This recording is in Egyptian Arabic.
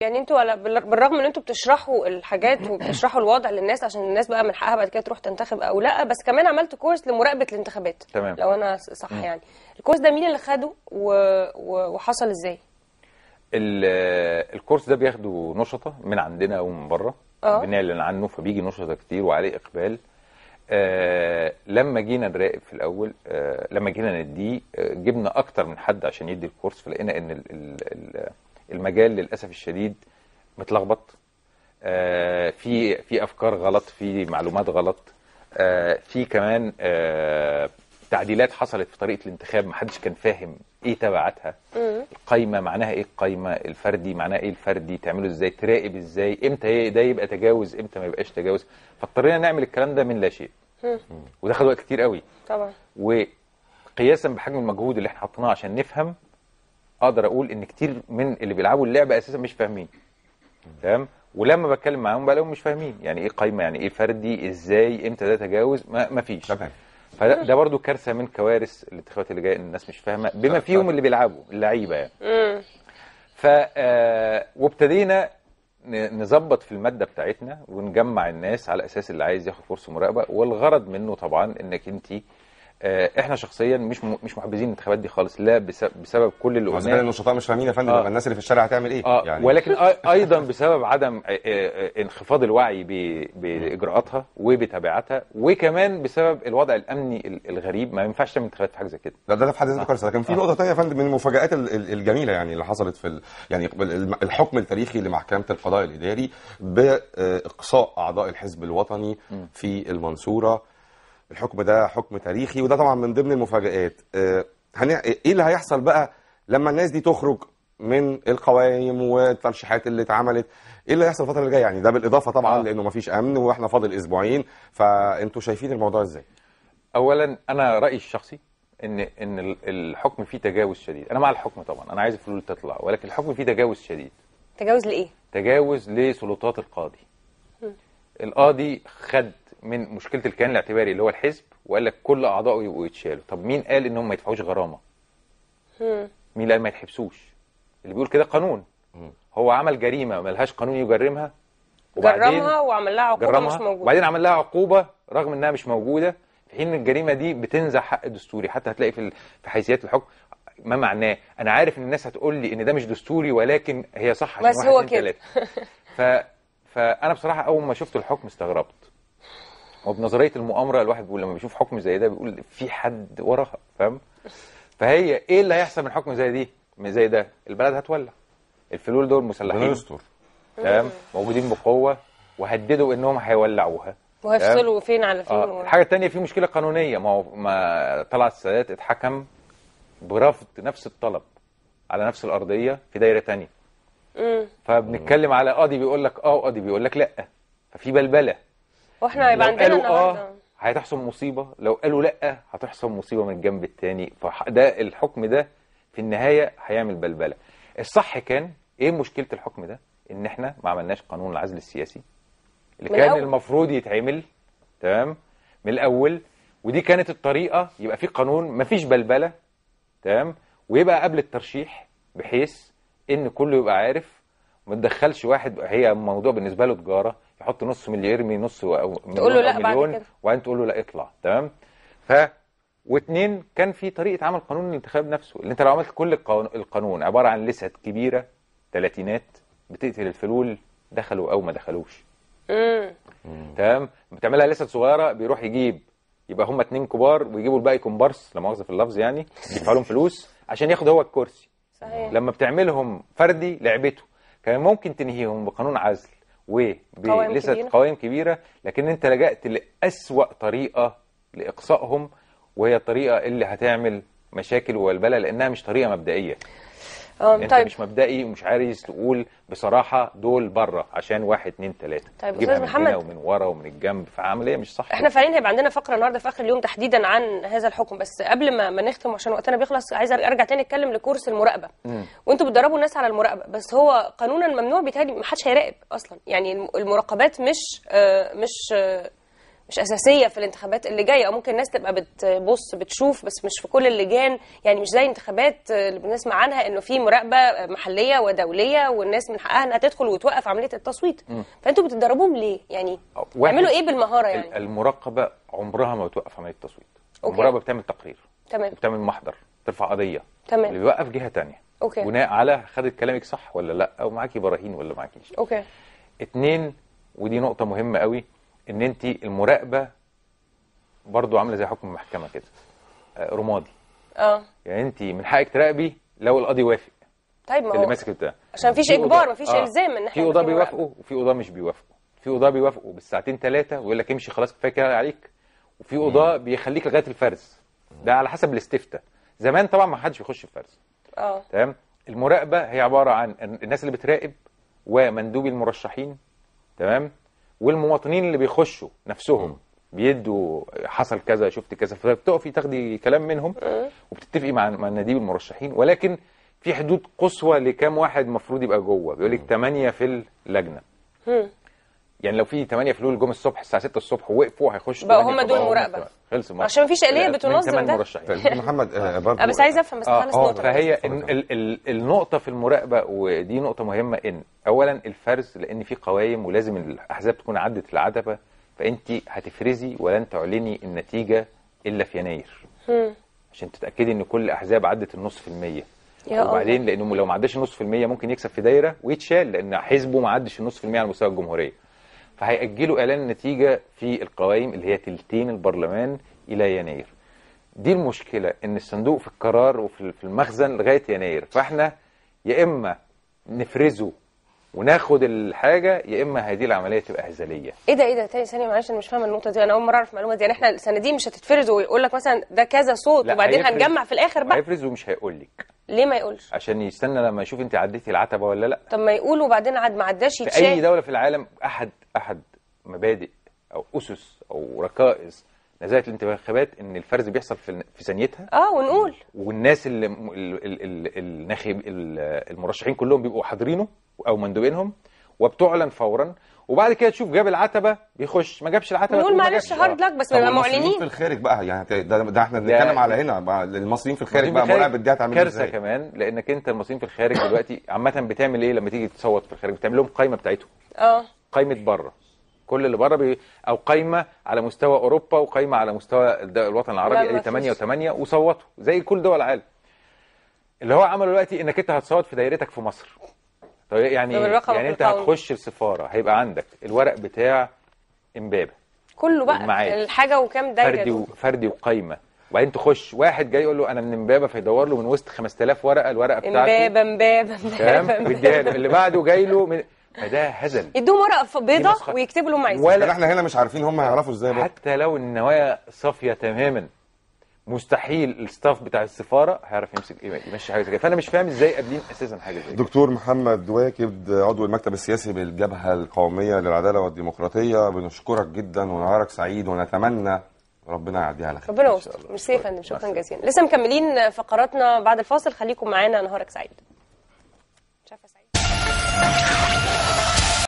يعني انتوا على بال- بالرغم ان انتوا بتشرحوا الحاجات وبتشرحوا الوضع للناس عشان الناس بقى من حقها بعد كده تروح تنتخب او لا بس كمان عملتوا كورس لمراقبه الانتخابات تمام. لو انا س- صح يعني الكورس ده مين اللي خده و... و... وحصل ازاي ال- الكورس ده بياخده نشطة من عندنا ومن بره اه. بنعلن عنه فبيجي نشطة كتير وعليه إقبال آه لما جينا نراقب في الأول آه لما جينا نديه آه جبنا أكتر من حد عشان يدي الكورس فلقينا إن ال- ال- ال- المجال للأسف الشديد متلخبط آه في في أفكار غلط في معلومات غلط آه في كمان آه تعديلات حصلت في طريقة الانتخاب محدش كان فاهم ايه تبعاتها القايمه معناها ايه القايمه الفردي معناها ايه الفردي تعمله ازاي تراقب ازاي امتى ي- ده يبقى تجاوز امتى ما يبقاش تجاوز فاضطرينا نعمل الكلام ده من لا شيء وده خد وقت كتير قوي طبعا وقياسا بحجم المجهود اللي احنا حطيناه عشان نفهم اقدر اقول ان كتير من اللي بيلعبوا اللعبه اساسا مش فاهمين تمام ولما بتكلم معاهم بلاقيهم مش فاهمين يعني ايه قايمه يعني ايه فردي ازاي امتى ده تجاوز ما, ما فيش تمام. فده ده برضو كارثه من كوارث الانتخابات اللي جايه ان الناس مش فاهمه بما فيهم اللي بيلعبوا اللعيبه يعني امم ف آه، وابتدينا ن- نظبط في الماده بتاعتنا ونجمع الناس على اساس اللي عايز ياخد فرصه مراقبه والغرض منه طبعا انك انت احنا شخصيا مش م- مش محبذين الانتخابات دي خالص لا بس- بسبب كل اللي وإذا كان قلناه النشطاء مش فاهمين يا فندم آه. يبقى الناس اللي في الشارع هتعمل ايه؟ اه يعني ولكن أي- ايضا بسبب عدم آه، آه، انخفاض الوعي ب- باجراءاتها وبتبعاتها وكمان بسبب الوضع الامني ال- الغريب ما ينفعش تعمل انتخابات في حاجه زي كده ده ده في حد ذاته كارثه لكن في نقطه ثانيه يا فندم من المفاجات ال- ال- الجميله يعني اللي حصلت في ال... يعني الم- الحكم التاريخي لمحكمه القضاء الاداري باقصاء اعضاء الحزب الوطني في المنصوره الحكم ده حكم تاريخي وده طبعا من ضمن المفاجآت آه، هن... ايه اللي هيحصل بقى لما الناس دي تخرج من القوائم والترشيحات اللي اتعملت ايه اللي هيحصل الفتره اللي جايه يعني ده بالاضافه طبعا آه. لانه مفيش امن واحنا فاضل اسبوعين فانتوا شايفين الموضوع ازاي اولا انا رايي الشخصي ان ان ال- الحكم فيه تجاوز شديد انا مع الحكم طبعا انا عايز الفلول تطلع ولكن الحكم فيه تجاوز شديد تجاوز لايه تجاوز لسلطات القاضي القاضي خد من مشكله الكيان الاعتباري اللي هو الحزب وقال لك كل اعضائه يبقوا يتشالوا طب مين قال انهم ما يدفعوش غرامه مم. مين اللي قال ما يتحبسوش اللي بيقول كده قانون هو عمل جريمه ملهاش قانون يجرمها جرمها وعمل لها عقوبه مش جرمها موجوده وبعدين عمل لها عقوبه رغم انها مش موجوده في حين ان الجريمه دي بتنزع حق دستوري حتى هتلاقي في ال- في حيثيات الحكم ما معناه انا عارف ان الناس هتقول لي ان ده مش دستوري ولكن هي صح عشان بس واحد هو اتنين كده. تلاته. ف فانا بصراحه اول ما شفت الحكم استغربت وبنظريه المؤامره الواحد بيقول لما بيشوف حكم زي ده بيقول في حد وراها فاهم فهي ايه اللي هيحصل من حكم زي دي من زي ده البلد هتولع الفلول دول ربنا مسلحين يستر تمام موجودين بقوه وهددوا انهم هيولعوها وهيفصلوا فين على فين اه الحاجه الثانيه في مشكله قانونيه ما هو ما طلعت السادات اتحكم برفض نفس الطلب على نفس الارضيه في دايره تانية مم. فبنتكلم على قاضي بيقول لك اه وقاضي بيقول لك لا ففي بلبله واحنا هيبقى لو عندنا قالوا النهارده اه هتحصل مصيبه لو قالوا لا هتحصل مصيبه من الجنب الثاني فده الحكم ده في النهايه هيعمل بلبله الصح كان ايه مشكله الحكم ده ان احنا ما عملناش قانون العزل السياسي اللي من كان الأول. المفروض يتعمل تمام من الاول ودي كانت الطريقه يبقى في قانون مفيش بلبله تمام ويبقى قبل الترشيح بحيث ان كله يبقى عارف ما تدخلش واحد هي موضوع بالنسبه له تجاره يحط نص مليون يرمي نص او تقول له مليون لا أو بعد مليون كده. وبعدين تقول له لا اطلع تمام ف واثنين كان في طريقه عمل قانون الانتخاب نفسه اللي انت لو عملت كل القانون, القانون عباره عن لسات كبيره ثلاثينات بتقتل الفلول دخلوا او ما دخلوش مم. تمام بتعملها لسه صغيره بيروح يجيب يبقى هم اتنين كبار ويجيبوا الباقي كومبارس لا مؤاخذه في اللفظ يعني يدفعوا لهم فلوس عشان ياخد هو الكرسي صحيح لما بتعملهم فردي لعبته كان ممكن تنهيهم بقانون عزل قوائم وبلسه كبيرة. قوائم كبيره لكن انت لجأت لأسوأ طريقه لاقصائهم وهي الطريقه اللي هتعمل مشاكل والبلة لانها مش طريقه مبدئيه اه انت طيب مش مبدئي ومش عايز تقول بصراحه دول بره عشان واحد اتنين تلاته طيب، تجيبها أستاذ من محمد. هنا ومن ورا ومن الجنب فعمليه مش صح احنا فعليا هيبقى عندنا فقره النهارده في اخر اليوم تحديدا عن هذا الحكم بس قبل ما ما نختم عشان وقتنا بيخلص عايزه ارجع تاني اتكلم لكورس المراقبه وانتوا بتدربوا الناس على المراقبه بس هو قانونا ممنوع بيتهيألي ما حدش هيراقب اصلا يعني الم- المراقبات مش آه، مش آه، مش اساسيه في الانتخابات اللي جايه او ممكن الناس تبقى بتبص بتشوف بس مش في كل اللجان يعني مش زي الانتخابات اللي بنسمع عنها انه في مراقبه محليه ودوليه والناس من حقها انها تدخل وتوقف عمليه التصويت فانتوا بتدربوهم ليه يعني واحد- تعملوا ايه بالمهاره يعني المراقبه عمرها ما بتوقف عمليه التصويت أوكي. المراقبه بتعمل تقرير تمام وبتعمل محضر ترفع قضيه تمام. اللي بيوقف جهه تانية أوكي. بناء على خدت كلامك صح ولا لا او معاكي براهين ولا معاكيش اوكي اتنين ودي نقطة مهمة قوي ان انت المراقبة برضو عاملة زي حكم المحكمة كده آه، رمادي اه يعني انت من حقك تراقبي لو القاضي وافق طيب ما اللي هو ماسك بتاع عشان مفيش في إجبار، قضاة- مفيش إلزام إن إحنا في يبقى قضاة في مراقبة. بيوافقوا وفي قضاة مش بيوافقوا في قضاة بيوافقوا بالساعتين ثلاثة ويقول لك امشي خلاص كفاية كده عليك وفي قضاة بيخليك لغاية الفرز ده على حسب الاستفتاء زمان طبعا ما حدش بيخش الفرز اه تمام المراقبه هي عباره عن الناس اللي بتراقب ومندوبي المرشحين تمام والمواطنين اللي بيخشوا نفسهم بيدوا حصل كذا شفت كذا فبتقفي تاخدي كلام منهم وبتتفقي مع مع مندوبي المرشحين ولكن في حدود قصوى لكام واحد المفروض يبقى جوه بيقول لك 8 في اللجنه يعني لو في 8 فلول جم الصبح الساعه 6 الصبح ووقفوا هيخشوا بقوا 8 هم دول فلول. مراقبة. خلص الماتش. عشان مفيش آلية من بتنظم 8 ده. مرشحين طيب محمد آه، برضو أه بس عايز افهم بس اه خلص اه النقطه فهي بس. إن ال ال النقطه في المراقبه ودي نقطه مهمه ان اولا الفرز لان في قوائم ولازم الاحزاب تكون عدت العتبه فانت هتفرزي ولن تعلني النتيجه الا في يناير عشان تتاكدي ان كل الاحزاب عدت النص في الميه يا وبعدين لانه لو ما عداش النص في الميه ممكن يكسب في دايره ويتشال لان حزبه ما عدش النص في الميه على مستوى الجمهوريه فهيأجلوا اعلان النتيجه في القوائم اللي هي تلتين البرلمان الى يناير دي المشكله ان الصندوق في القرار وفي في المخزن لغايه يناير فاحنا يا اما نفرزه وناخد الحاجه يا اما هذه العمليه تبقى هزليه ايه ده ايه ده تاني ثانيه معلش انا مش فاهمه النقطه دي انا اول مره اعرف المعلومه دي يعني احنا الصناديق مش هتتفرز ويقول لك مثلا ده كذا صوت لا، وبعدين هيفرز- هنجمع في الاخر بقى هيفرز ومش هيقول لك ليه ما يقولش عشان يستنى لما يشوف انت عديتي العتبه ولا لا طب ما يقول وبعدين عاد ما عداش في اي يتشال دوله في العالم احد احد مبادئ او اسس او ركائز نزاهه الانتخابات ان الفرز بيحصل في في ثانيتها اه ونقول والناس اللي ال- ال- ال- الناخب ال- المرشحين كلهم بيبقوا حاضرينه او مندوبينهم وبتعلن فورا وبعد كده تشوف جاب العتبه بيخش ما جابش العتبه نقول تقول ما معلش جابش. هارد آه. لك بس طب نبقى والمصريين في معلنين الخارج بقى يعني ده, ده احنا بنتكلم على هنا بقى المصريين في الخارج المصريين بقى في مراقبه دي هتعمل كارثه ازاي؟ كمان لانك انت المصريين في الخارج دلوقتي عامه بتعمل ايه لما تيجي تصوت في الخارج بتعمل لهم قائمه بتاعتهم اه قائمه بره كل اللي بره بي... او قائمه على مستوى اوروبا وقائمه على مستوى الد- الوطن لا، العربي ما ادي 8 فيش. و8 وصوتوا زي كل دول العالم اللي هو عمله دلوقتي انك انت هتصوت في دايرتك في مصر طيب يعني طب الرقم يعني انت القومي. هتخش السفاره هيبقى عندك الورق بتاع امبابه كله بقى الميعاد. الحاجه وكام دايره فردي دول. و... فردي وقايمه وبعدين تخش واحد جاي يقول له انا من امبابه فيدور له من وسط 5000 ورقه الورقه بتاعته امبابه امبابه تمام امبابه ويديها له اللي بعده جاي له من... فده هزل يدوهم ورقه ف- بيضه مسخرة. ويكتبوا لهم عايزين ولا لكن احنا هنا مش عارفين هم هيعرفوا ازاي بقى حتى لو النوايا صافيه تماما مستحيل الستاف بتاع السفاره هيعرف يمسك يمشي حاجه زي كده فانا مش فاهم ازاي قابلين اساسا حاجه زي كده دكتور محمد واكد عضو المكتب السياسي بالجبهه القوميه للعداله والديمقراطيه بنشكرك جدا ونهارك سعيد ونتمنى ربنا يعديها على خير ربنا يستر ميرسي يا فندم شكرا جزيلا لسه مكملين فقراتنا بعد الفاصل خليكم معانا نهارك سعيد